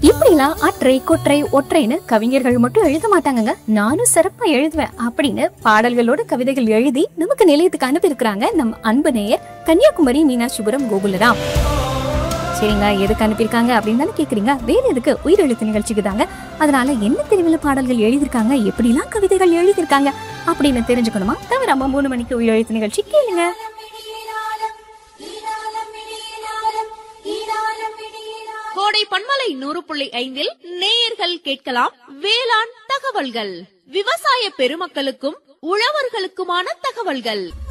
இப்படிலாம் அற்றை கொற்றை ஒற்றைன்னு கவிஞர்கள் மட்டும் எழுத மாட்டாங்கங்க நானும் சிறப்பா எழுதுவேன் அப்படின்னு பாடல்களோட கவிதைகள் எழுதி நமக்கு நிலையத்துக்கு அனுப்பியிருக்கிறாங்க நம்ம அன்பு நேயர் கன்னியாகுமரி மீனாட்சிபுரம் கோகுலராம் சரிங்க எதுக்கு அனுப்பியிருக்காங்க அப்படின்னு தானே கேக்குறீங்க வேற எதுக்கு உயிரெழுத்து நிகழ்ச்சிக்கு தாங்க அதனால என்ன தெருவில் பாடல்கள் எழுதியிருக்காங்க எப்படிலாம் கவிதைகள் எழுதியிருக்காங்க அப்படின்னு தெரிஞ்சுக்கணுமா தவிராம மூணு மணிக்கு உயிரெழுத்து நிகழ்ச்சி கேளுங்க கோடை பண்பலை நூறு புள்ளி ஐந்தில் நேயர்கள் கேட்கலாம் வேளாண் தகவல்கள் விவசாய பெருமக்களுக்கும் உழவர்களுக்குமான தகவல்கள்